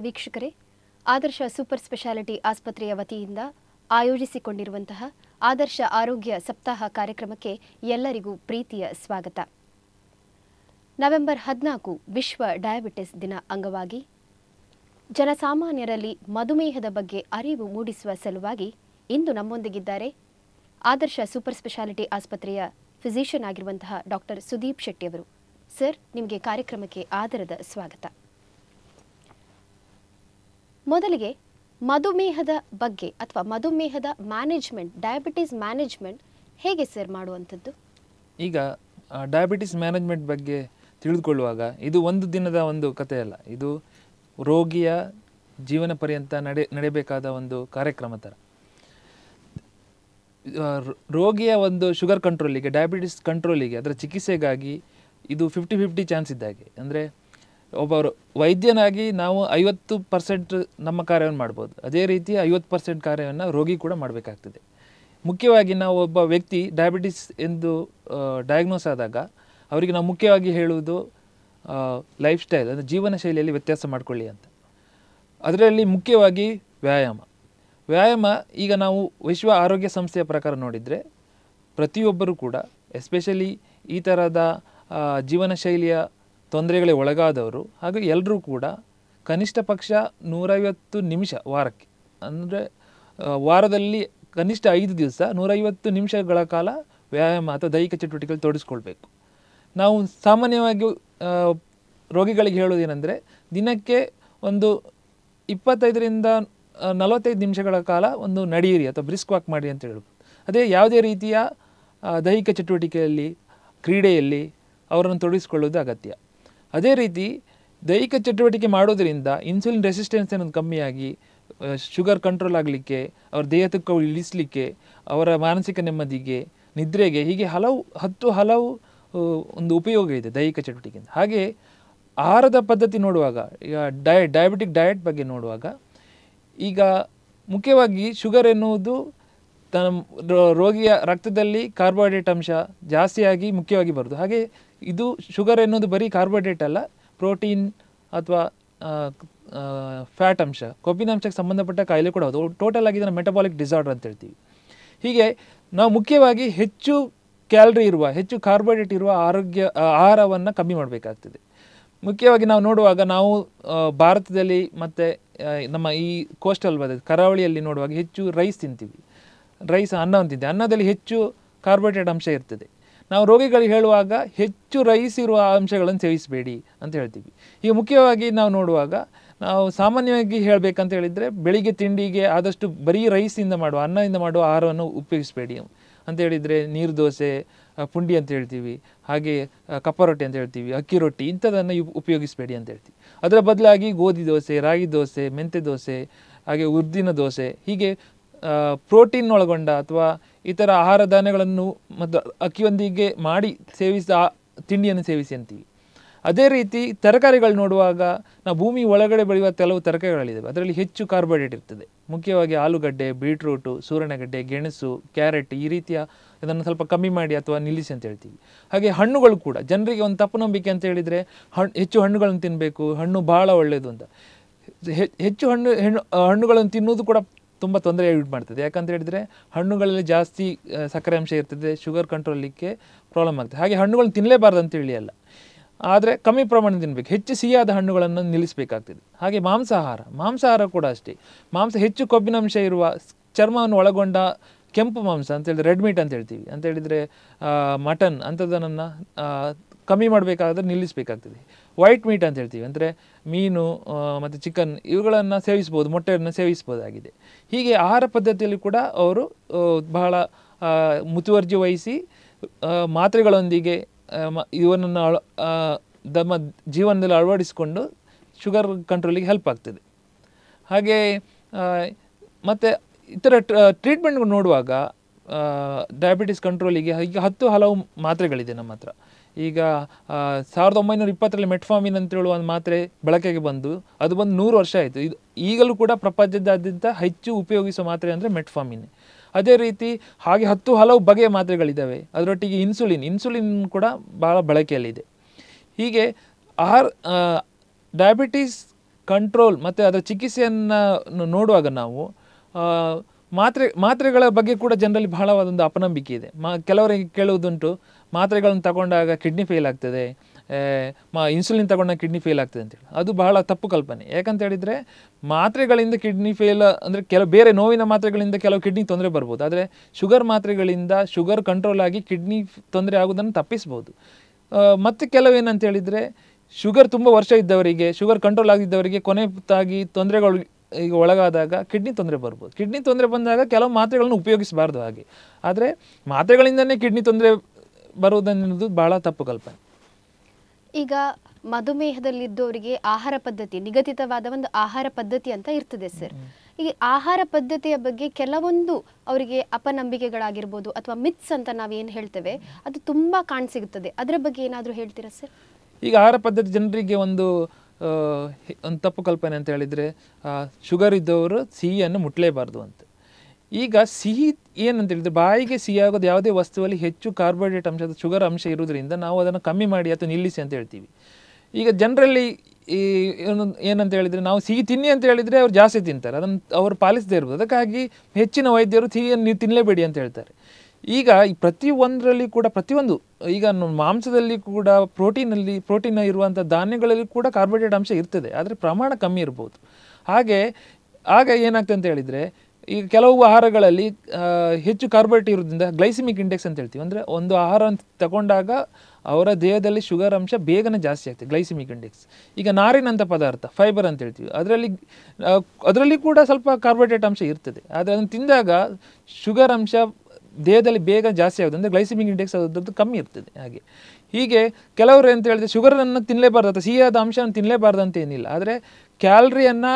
ವೀಕ್ಷಕರೇ ಆದರ್ಶ super speciality ಆಸ್ಪತ್ರೆಯ ವತಿಯಿಂದ ಆಯೋಜಿಸಿಕೊಂಡಿರುವಂತಹ ಆದರ್ಶ ಆರೋಗ್ಯ ಸಪ್ತಾಹ ಕಾರ್ಯಕ್ರಮಕ್ಕೆ ಎಲ್ಲರಿಗೂ ಪ್ರೀತಿಯ ಸ್ವಾಗತ ನವೆಂಬರ್ ಹದಿನಾಲ್ಕು ವಿಶ್ವ ಡಯಾಬಿಟಿಸ್ ದಿನ ಅಂಗವಾಗಿ ಜನಸಾಮಾನ್ಯರಲ್ಲಿ ಮಧುಮೇಹದ ಬಗ್ಗೆ ಅರಿವು ಮೂಡಿಸುವ ಸಲುವಾಗಿ ಇಂದು ನಮ್ಮೊಂದಿಗಿದ್ದಾರೆ ಆದರ್ಶ ಸೂಪರ್ ಸ್ಪೆಷಾಲಿಟಿ ಆಸ್ಪತ್ರೆಯ ಫಿಸಿಷಿಯನ್ ಆಗಿರುವಂತಹ ಡಾಕ್ಟರ್ ಸುದೀಪ್ ಶೆಟ್ಟಿ ಅವರು ಸರ್ ನಿಮಗೆ ಕಾರ್ಯಕ್ರಮಕ್ಕೆ ಆದರದ ಸ್ವಾಗತ ಮೊದಲಿಗೆ ಮಧುಮೇಹದ ಬಗ್ಗೆ ಅಥವಾ ಮಧುಮೇಹದ ಮ್ಯಾನೇಜ್ಮೆಂಟ್ ಡಯಾಬಿಟಿಸ್ ಮ್ಯಾನೇಜ್ಮೆಂಟ್ ಹೇಗೆ ಸರ್ ಮಾಡುವಂಥದ್ದು ಈಗ ಡಯಾಬಿಟಿಸ್ ಮ್ಯಾನೇಜ್ಮೆಂಟ್ ಬಗ್ಗೆ ತಿಳಿದುಕೊಳ್ಳುವಾಗ ಇದು ಒಂದು ದಿನದ ಒಂದು ಕಥೆ ಅಲ್ಲ ಇದು ರೋಗಿಯ ಜೀವನ ಪರ್ಯಂತ ನಡೆ ನಡೆಯಬೇಕಾದ ಒಂದು ಕಾರ್ಯಕ್ರಮ ಥರ ಆ, ರೋ- ರೋಗಿಯ ಒಂದು ಶುಗರ್ ಕಂಟ್ರೋಲಿಗೆ ಡಯಾಬಿಟಿಸ್ ಕಂಟ್ರೋಲಿಗೆ ಅದರ ಚಿಕಿತ್ಸೆಗಾಗಿ ಇದು ಫಿಫ್ಟಿ ಫಿಫ್ಟಿ ಚಾನ್ಸ್ ಇದ್ದಾಗೆ ಅಂದರೆ ಒಬ್ಬರು ವೈದ್ಯನಾಗಿ ನಾವು ಐವತ್ತು ಪರ್ಸೆಂಟ್ ನಮ್ಮ ಕಾರ್ಯವನ್ನು ಮಾಡ್ಬೋದು ಅದೇ ರೀತಿ ಐವತ್ತು ಪರ್ಸೆಂಟ್ ಕಾರ್ಯವನ್ನು ರೋಗಿ ಕೂಡ ಮಾಡಬೇಕಾಗ್ತದೆ ಮುಖ್ಯವಾಗಿ ನಾವು ಒಬ್ಬ ವ್ಯಕ್ತಿ ಡಯಾಬಿಟಿಸ್ ಎಂದು ಡಯಾಗ್ನೋಸ್ ಆದಾಗ ಅವರಿಗೆ ನಾವು ಮುಖ್ಯವಾಗಿ ಹೇಳುವುದು ಲೈಫ್ ಸ್ಟೈಲ್ ಅಂದರೆ ಜೀವನ ಶೈಲಿಯಲ್ಲಿ ವ್ಯತ್ಯಾಸ ಮಾಡಿಕೊಳ್ಳಿ ಅಂತ ಅದರಲ್ಲಿ ಮುಖ್ಯವಾಗಿ ವ್ಯಾಯಾಮ ವ್ಯಾಯಾಮ ಈಗ ನಾವು ವಿಶ್ವ ಆರೋಗ್ಯ ಸಂಸ್ಥೆಯ ಪ್ರಕಾರ ನೋಡಿದರೆ ಪ್ರತಿಯೊಬ್ಬರೂ ಕೂಡ ಎಸ್ಪೆಷಲಿ ಈ ಥರದ ಆ, ಜೀವನ ಶೈಲಿಯ ತೊಂದರೆಗಳಿಗೆ ಒಳಗಾದವರು ಹಾಗೂ ಎಲ್ಲರೂ ಕೂಡ ಕನಿಷ್ಠ ಪಕ್ಷ ನೂರೈವತ್ತು ನಿಮಿಷ ವಾರಕ್ಕೆ ಅಂದರೆ ವಾರದಲ್ಲಿ ಕನಿಷ್ಠ ಐದು ದಿವಸ ನೂರೈವತ್ತು ನಿಮಿಷಗಳ ಕಾಲ ವ್ಯಾಯಾಮ ಅಥವಾ ದೈಹಿಕ ಚಟುವಟಿಕೆಗಳು ತೊಡಗಿಸ್ಕೊಳ್ಬೇಕು ನಾವು ಸಾಮಾನ್ಯವಾಗಿ ಆ, ರೋಗಿಗಳಿಗೆ ಹೇಳೋದೇನೆಂದರೆ ದಿನಕ್ಕೆ ಒಂದು ಇಪ್ಪತ್ತೈದರಿಂದ ಆ, ನಲವತ್ತೈದು ನಿಮಿಷಗಳ ಕಾಲ ಒಂದು ನಡೆಯಿರಿ ಅಥವಾ ಬ್ರಿಸ್ಕ್ ವಾಕ್ ಮಾಡಿ ಅಂತ ಹೇಳ್ಬೋದು ಅದೇ ಯಾವುದೇ ರೀತಿಯ ಆ, ದೈಹಿಕ ಚಟುವಟಿಕೆಯಲ್ಲಿ ಕ್ರೀಡೆಯಲ್ಲಿ ಅವರನ್ನು ತೊಡಗಿಸಿಕೊಳ್ಳುವುದು ಅಗತ್ಯ ಅದೇ ರೀತಿ ದೈಹಿಕ ಚಟುವಟಿಕೆ ಮಾಡೋದರಿಂದ ಇನ್ಸುಲಿನ್ ರೆಸಿಸ್ಟೆನ್ಸ್ ಅನ್ನೋದು ಕಮ್ಮಿಯಾಗಿ ಶುಗರ್ ಕಂಟ್ರೋಲ್ ಆಗಲಿಕ್ಕೆ ಅವರ ದೇಹ ತೂಕ ಇಳಿಸಲಿಕ್ಕೆ ಅವರ ಮಾನಸಿಕ ನೆಮ್ಮದಿಗೆ ನಿದ್ರೆಗೆ ಹೀಗೆ ಹಲವು ಹತ್ತು ಹಲವು ಆ, ಒಂದು ಉಪಯೋಗ ಇದೆ ದೈಹಿಕ ಚಟುವಟಿಕೆಯಿಂದ ಹಾಗೆ ಆಹಾರದ ಪದ್ಧತಿ ನೋಡುವಾಗ ಈಗ ಡಯ ಡಯಾಬಿಟಿಕ್ ಡಯಟ್ ಬಗ್ಗೆ ನೋಡುವಾಗ ಈಗ ಮುಖ್ಯವಾಗಿ ಶುಗರ್ ಎನ್ನುವುದು ತನ್ನ ರೋ- ರೋಗಿಯ ರಕ್ತದಲ್ಲಿ ಕಾರ್ಬೋಹೈಡ್ರೇಟ್ ಅಂಶ ಜಾಸ್ತಿಯಾಗಿ ಮುಖ್ಯವಾಗಿ ಬರೋದು ಹಾಗೆ ಇದು ಶುಗರ್ ಎನ್ನುವುದು ಬರೀ ಕಾರ್ಬೋಹೈಡ್ರೇಟ್ ಅಲ್ಲ ಪ್ರೋಟೀನ್ ಅಥವಾ ಫ್ಯಾಟ್ ಅಂಶ ಕೊಬ್ಬಿನ ಅಂಶಕ್ಕೆ ಸಂಬಂಧಪಟ್ಟ ಕಾಯಿಲೆ ಕೂಡ ಹೌದು ಟೋಟಲ್ ಆಗಿ ಇದನ್ನು ಮೆಟಬಾಲಿಕ್ ಡಿಸಾರ್ಡರ್ ಅಂತ ಹೇಳ್ತೀವಿ ಹೀಗೆ ನಾವು ಮುಖ್ಯವಾಗಿ ಹೆಚ್ಚು ಕ್ಯಾಲರಿ ಇರುವ ಹೆಚ್ಚು ಕಾರ್ಬೋಹೈಡ್ರೇಟ್ ಇರುವ ಆರೋಗ್ಯ ಆ, ಆಹಾರವನ್ನು ಕಮ್ಮಿ ಮಾಡಬೇಕಾಗ್ತದೆ ಮುಖ್ಯವಾಗಿ ನಾವು ನೋಡುವಾಗ ನಾವು ಆ, ಭಾರತದಲ್ಲಿ ಮತ್ತು ನಮ್ಮ ಈ ಕೋಸ್ಟಲ್ ಬದ ಕರಾವಳಿಯಲ್ಲಿ ನೋಡುವಾಗ ಹೆಚ್ಚು ರೈಸ್ ತಿಂತೀವಿ ರೈಸ್ ಅನ್ನವನ್ನು ತಿಂತೀವಿ ಅನ್ನದಲ್ಲಿ ಹೆಚ್ಚು ಕಾರ್ಬೋಹೈಡ್ರೇಟ್ ಅಂಶ ಇರ್ತದೆ ನಾವು ರೋಗಿಗಳಿಗೆ ಹೇಳುವಾಗ ಹೆಚ್ಚು ರೈಸ್ ಇರುವ ಅಂಶಗಳನ್ನು ಸೇವಿಸಬೇಡಿ ಅಂತ ಹೇಳ್ತೀವಿ ಈಗ ಮುಖ್ಯವಾಗಿ ನಾವು ನೋಡುವಾಗ ನಾವು ಸಾಮಾನ್ಯವಾಗಿ ಹೇಳಬೇಕಂತ ಹೇಳಿದರೆ ಬೆಳಿಗ್ಗೆ ತಿಂಡಿಗೆ ಆದಷ್ಟು ಬರೀ ರೈಸಿಂದ ಮಾಡುವ ಅನ್ನದಿಂದ ಮಾಡುವ ಆಹಾರವನ್ನು ಉಪಯೋಗಿಸಬೇಡಿ ಅಂತ ಹೇಳಿದರೆ ನೀರು ದೋಸೆ ಆ, ಪುಂಡಿ ಅಂತ ಹೇಳ್ತೀವಿ ಹಾಗೆ ಆ, ಕಪ್ಪ ರೊಟ್ಟಿ ಅಂತ ಹೇಳ್ತೀವಿ ಅಕ್ಕಿ ರೊಟ್ಟಿ ಇಂಥದನ್ನು ಉಪ್- ಉಪಯೋಗಿಸಬೇಡಿ ಅಂತ ಹೇಳ್ತೀವಿ ಅದರ ಬದಲಾಗಿ ಗೋಧಿ ದೋಸೆ ರಾಗಿ ದೋಸೆ ಮೆಂತೆ ದೋಸೆ ಹಾಗೆ ಉದ್ದಿನ ದೋಸೆ ಹೀಗೆ ಪ್ರೋಟೀನ್ ಒಳಗೊಂಡ ಅಥವಾ ಇತರ ಆಹಾರ ಧಾನ್ಯಗಳನ್ನು ಮತ್ತು ಅಕ್ಕಿಯೊಂದಿಗೆ ಮಾಡಿ ಸೇವಿಸಿದ ಆ ತಿಂಡಿಯನ್ನು ಸೇವಿಸಿ ಅಂತೀವಿ ಅದೇ ರೀತಿ ತರಕಾರಿಗಳು ನೋಡುವಾಗ ನಾವು ಭೂಮಿ ಒಳಗಡೆ ಬೆಳೆಯುವ ಕೆಲವು ತರಕಾರಿಗಳಿದ್ದಾವೆ ಅದರಲ್ಲಿ ಹೆಚ್ಚು ಕಾರ್ಬೋಹೈಡ್ರೇಟ್ ಇರ್ತದೆ ಮುಖ್ಯವಾಗಿ ಆಲೂಗಡ್ಡೆ ಬೀಟ್ರೂಟು ಸೂರಣಗಡ್ಡೆ ಗೆಣಸು ಕ್ಯಾರೆಟ್ ಈ ರೀತಿಯ ಇದನ್ನು ಸ್ವಲ್ಪ ಕಮ್ಮಿ ಮಾಡಿ ಅಥವಾ ನಿಲ್ಲಿಸಿ ಅಂತ ಹೇಳ್ತೀವಿ ಹಾಗೆ ಹಣ್ಣುಗಳು ಕೂಡ ಜನರಿಗೆ ಒಂದು ತಪ್ಪು ನಂಬಿಕೆ ಅಂತ ಹೇಳಿದರೆ ಹಣ್ಣು ಹೆಚ್ಚು ಹಣ್ಣುಗಳನ್ನು ತಿನ್ನಬೇಕು ಹಣ್ಣು ಬಹಳ ಒಳ್ಳೆಯದು ಅಂತ ಹೆ- ಹೆಚ್ಚು ಹಣ್ಣು ಹೆಣ್ಣು ಆ, ಹಣ್ಣುಗಳನ್ನು ತಿನ್ನುವುದು ಕೂಡ ತುಂಬ ತೊಂದರೆ ಉಂಟು ಮಾಡ್ತದೆ ಯಾಕಂತ ಹೇಳಿದರೆ ಹಣ್ಣುಗಳಲ್ಲಿ ಜಾಸ್ತಿ ಆ, ಸಕ್ಕರೆ ಅಂಶ ಇರ್ತದೆ ಶುಗರ್ ಕಂಟ್ರೋಲಿಕ್ಕೆ ಪ್ರಾಬ್ಲಮ್ ಆಗ್ತದೆ ಹಾಗೆ ಹಣ್ಣುಗಳನ್ನು ತಿನ್ನಲೇಬಾರ್ದು ಅಂತೇಳಿ ಅಲ್ಲ ಆದರೆ ಕಮ್ಮಿ ಪ್ರಮಾಣ ತಿನ್ನಬೇಕು ಹೆಚ್ಚು ಸಿಹಿಯಾದ ಹಣ್ಣುಗಳನ್ನು ನಿಲ್ಲಿಸಬೇಕಾಗ್ತದೆ ಹಾಗೆ ಮಾಂಸಾಹಾರ ಮಾಂಸಾಹಾರ ಕೂಡ ಅಷ್ಟೇ ಮಾಂಸ ಹೆಚ್ಚು ಕೊಬ್ಬಿನಾಂಶ ಇರುವ ಸ್- ಚರ್ಮವನ್ನು ಒಳಗೊಂಡ ಕೆಂಪು ಮಾಂಸ ಅಂತ ಹೇಳಿದ್ರೆ ರೆಡ್ ಮೀಟ್ ಅಂತ ಹೇಳ್ತೀವಿ ಅಂತ ಹೇಳಿದರೆ ಮಟನ್ ಅಂಥದ್ದನ್ನು ಕಮ್ಮಿ ಮಾಡಬೇಕಾದ್ರೆ ನಿಲ್ಲಿಸಬೇಕಾಗ್ತದೆ ವೈಟ್ ಮೀಟ್ ಅಂತ ಹೇಳ್ತೀವಿ ಅಂದರೆ ಮೀನು ಮತ್ತು ಚಿಕನ್ ಇವುಗಳನ್ನು ಸೇವಿಸ್ಬೋದು ಮೊಟ್ಟೆಯನ್ನು ಸೇವಿಸ್ಬೋದಾಗಿದೆ ಹೀಗೆ ಆಹಾರ ಪದ್ಧತಿಯಲ್ಲಿ ಕೂಡ ಅವರು ಆ, ಬಹಳ ಆ, ಮುತುವರ್ಜಿ ವಹಿಸಿ ಆ, ಮಾತ್ರೆಗಳೊಂದಿಗೆ ಆ, ಮ- ಇವನನ್ನು ಅಳ ಆ, ತಮ್ಮ ಜೀವನದಲ್ಲಿ ಅಳವಡಿಸಿಕೊಂಡು ಶುಗರ್ ಕಂಟ್ರೋಲಿಗೆ ಹೆಲ್ಪ್ ಆಗ್ತದೆ ಹಾಗೆ ಆ, ಮತ್ತು ಇತರ ಟ್ರೀಟ್ಮೆಂಟ್ಗಳು ನೋಡುವಾಗ ಡಯಾಬಿಟಿಸ್ ಕಂಟ್ರೋಲಿಗೆ ಈಗ ಹತ್ತು ಹಲವು ಮಾತ್ರೆಗಳಿದೆ ನಮ್ಮ ಹತ್ರ ಈಗ ಆ, ಸಾವಿರದ ಒಂಬೈನೂರ ಇಪ್ಪತ್ತರಲ್ಲಿ ಮೆಟ್ಫಾಮಿನ್ ಅಂತ ಹೇಳುವ ಒಂದು ಮಾತ್ರೆ ಬಳಕೆಗೆ ಬಂದು ಅದು ಬಂದು ನೂರು ವರ್ಷ ಆಯಿತು ಇದು ಈಗಲೂ ಕೂಡ ಪ್ರಪಂಚದಾದ್ಯಂತ ಹೆಚ್ಚು ಉಪಯೋಗಿಸುವ ಮಾತ್ರೆ ಅಂದರೆ ಮೆಟ್ಫಾಮಿನ್ ಅದೇ ರೀತಿ ಹಾಗೆ ಹತ್ತು ಹಲವು ಬಗೆಯ ಮಾತ್ರೆಗಳಿದ್ದಾವೆ ಅದರೊಟ್ಟಿಗೆ ಇನ್ಸುಲಿನ್ ಇನ್ಸುಲಿನ್ ಕೂಡ ಭಾಳ ಬಳಕೆಯಲ್ಲಿದೆ ಹೀಗೆ ಆಹಾರ ಡಯಾಬಿಟೀಸ್ ಕಂಟ್ರೋಲ್ ಮತ್ತು ಅದರ ಚಿಕಿತ್ಸೆಯನ್ನು ನೋಡುವಾಗ ನಾವು ಆ, ಮಾತ್ರೆ ಮಾತ್ರೆಗಳ ಬಗ್ಗೆ ಕೂಡ ಜನರಲ್ಲಿ ಬಹಳವಾದೊಂದು ಅಪನಂಬಿಕೆ ಇದೆ ಮಾ ಕೆಲವರಿಗೆ ಕೇಳುವುದುಂಟು ಮಾತ್ರೆಗಳನ್ನು ತಗೊಂಡಾಗ ಕಿಡ್ನಿ ಫೇಲ್ ಆಗ್ತದೆ ಆ, ಮಾ ಇನ್ಸುಲಿನ್ ತಗೊಂಡಾಗ ಕಿಡ್ನಿ ಫೇಲ್ ಆಗ್ತದೆ ಅಂತೇಳಿ ಅದು ಬಹಳ ತಪ್ಪು ಕಲ್ಪನೆ ಯಾಕಂತ ಹೇಳಿದರೆ ಮಾತ್ರೆಗಳಿಂದ ಕಿಡ್ನಿ ಫೇಲ್ ಅಂದರೆ ಕೆಲವು ಬೇರೆ ನೋವಿನ ಮಾತ್ರೆಗಳಿಂದ ಕೆಲವು ಕಿಡ್ನಿ ತೊಂದರೆ ಬರ್ಬೋದು ಆದರೆ ಶುಗರ್ ಮಾತ್ರೆಗಳಿಂದ ಶುಗರ್ ಕಂಟ್ರೋಲ್ ಆಗಿ ಕಿಡ್ನಿ ತೊಂದರೆ ಆಗೋದನ್ನು ತಪ್ಪಿಸ್ಬೋದು ಆ, ಮತ್ತೆ ಕೆಲವೇನಂತ ಹೇಳಿದರೆ ಶುಗರ್ ತುಂಬ ವರ್ಷ ಇದ್ದವರಿಗೆ ಶುಗರ್ ಕಂಟ್ರೋಲ್ ಆಗಿದ್ದವರಿಗೆ ಕೊನೆತಾಗಿ ತೊಂದರೆಗಳು ಈಗ ಒಳಗಾದಾಗ ಕಿಡ್ನಿ ತೊಂದರೆ ಬರ್ಬೋದು ಕಿಡ್ನಿ ತೊಂದರೆ ಬಂದಾಗ ಕೆಲವು ಮಾತ್ರೆಗಳನ್ನು ಉಪಯೋಗಿಸಬಾರ್ದು ಹಾಗೆ ಆದರೆ ಮಾತ್ರೆಗಳಿಂದನೇ ಕಿಡ್ನಿ ತೊಂದರೆ ಬರುವುದನ್ನೋದು ಬಹಳ ತಪ್ಪು ಕಲ್ಪನೆ ಈಗ ಮಧುಮೇಹದಲ್ಲಿದ್ದವರಿಗೆ ಆಹಾರ ಪದ್ಧತಿ ನಿಗದಿತವಾದ ಒಂದು ಆಹಾರ ಪದ್ಧತಿ ಅಂತ ಇರ್ತದೆ ಸರ್ ಈ ಆಹಾರ ಪದ್ಧತಿಯ ಬಗ್ಗೆ ಕೆಲವೊಂದು ಅವರಿಗೆ ಅಪನಂಬಿಕೆಗಳಾಗಿರ್ಬೋದು ಅಥವಾ ಮಿತ್ಸ್ ಅಂತ ನಾವೇನು ಹೇಳ್ತೇವೆ ಅದು ತುಂಬಾ ಕಾಣಸಿಗುತ್ತದೆ ಅದರ ಬಗ್ಗೆ ಏನಾದರೂ ಹೇಳ್ತೀರಾ ಸರ್ ಈಗ ಆಹಾರ ಪದ್ಧತಿ ಜನರಿಗೆ ಒಂದು ಆ, ಹೆ- ಒಂದು ತಪ್ಪು ಕಲ್ಪನೆ ಅಂತ ಹೇಳಿದರೆ ಶುಗರ್ ಇದ್ದವರು ಸಿಹಿಯನ್ನು ಮುಟ್ಲೇಬಾರ್ದು ಅಂತ ಈಗ ಸಿಹಿ ಏನಂತ ಹೇಳಿದ್ರೆ ಬಾಯಿಗೆ ಸಿಹಿ ಆಗೋದು ಯಾವುದೇ ವಸ್ತುವಲ್ಲಿ ಹೆಚ್ಚು ಕಾರ್ಬೋಹೈಡ್ರೇಟ್ ಅಂಶದ ಶುಗರ್ ಅಂಶ ಇರುವುದರಿಂದ ನಾವು ಅದನ್ನು ಕಮ್ಮಿ ಮಾಡಿ ಅಥವಾ ನಿಲ್ಲಿಸಿ ಅಂತ ಹೇಳ್ತೀವಿ ಈಗ ಜನರಲ್ಲಿ ಈ ಏನು- ಏನಂತ ಹೇಳಿದರೆ ನಾವು ಸಿಹಿ ತಿನ್ನಿ ಅಂತ ಹೇಳಿದರೆ ಅವ್ರು ಜಾಸ್ತಿ ತಿಂತಾರೆ ಅದನ್ನು ಅವರು ಪಾಲಿಸದೇ ಇರ್ಬೋದು ಅದಕ್ಕಾಗಿ ಹೆಚ್ಚಿನ ವೈದ್ಯರು ಸಿಹಿಯನ್ನು ನೀವು ತಿನ್ನಲೇಬೇಡಿ ಅಂತ ಹೇಳ್ತಾರೆ ಈಗ ಈ ಪ್ರತಿಯೊಂದರಲ್ಲಿ ಕೂಡ ಪ್ರತಿಯೊಂದು ಈಗ ನ- ಮಾಂಸದಲ್ಲಿ ಕೂಡ ಪ್ರೋಟೀನಲ್ಲಿ ಪ್ರೋಟೀನ್ ಇರುವಂಥ ಧಾನ್ಯಗಳಲ್ಲಿ ಕೂಡ ಕಾರ್ಬೋಹೈಡ್ರೇಟ್ ಅಂಶ ಇರ್ತದೆ ಆದರೆ ಪ್ರಮಾಣ ಕಮ್ಮಿ ಇರ್ಬೋದು ಹಾಗೆ ಆಗ ಏನಾಗ್ತದೆ ಅಂತ ಹೇಳಿದರೆ ಈಗ ಕೆಲವು ಆಹಾರಗಳಲ್ಲಿ ಆ, ಹೆಚ್ಚು ಕಾರ್ಬೋಹೈಡ್ರೇಟ್ ಇರೋದ್ರಿಂದ ಗ್ಲೈಸಿಮಿಕ್ ಇಂಡೆಕ್ಸ್ ಅಂತ ಹೇಳ್ತೀವಿ ಅಂದರೆ ಒಂದು ಆಹಾರ ತಗೊಂಡಾಗ ಅವರ ದೇಹದಲ್ಲಿ ಶುಗರ್ ಅಂಶ ಬೇಗನೆ ಜಾಸ್ತಿ ಆಗ್ತದೆ ಗ್ಲೈಸಿಮಿಕ್ ಇಂಡೆಕ್ಸ್ ಈಗ ನಾರಿನಂಥ ಪದಾರ್ಥ ಫೈಬರ್ ಅಂತ ಹೇಳ್ತೀವಿ ಅದರಲ್ಲಿ ಅದರಲ್ಲಿ ಕೂಡ ಸ್ವಲ್ಪ ಕಾರ್ಬೋಹೈಡ್ರೇಟ್ ಅಂಶ ಇರ್ತದೆ ಆದರೆ ಅದನ್ನು ತಿಂದಾಗ ಶುಗರ್ ಅಂಶ ದೇಹದಲ್ಲಿ ಬೇಗ ಜಾಸ್ತಿ ಆಗುತ್ತೆ ಅಂದರೆ ಗ್ಲೈಸಿಮಿಕ್ ಇಂಡೆಕ್ಸ್ ಅದರದ್ದು ಕಮ್ಮಿ ಇರ್ತದೆ ಹಾಗೆ ಹೀಗೆ ಕೆಲವರು ಅಂತ ಹೇಳಿದ್ರೆ ಶುಗರನ್ನು ತಿನ್ನಲೇಬಾರ್ದು ಅಥವಾ ಸಿಹಿಯಾದ ಅಂಶವನ್ನು ತಿನ್ನಲೇಬಾರ್ದು ಅಂತ ಏನಿಲ್ಲ ಆದರೆ ಕ್ಯಾಲ್ರಿಯನ್ನು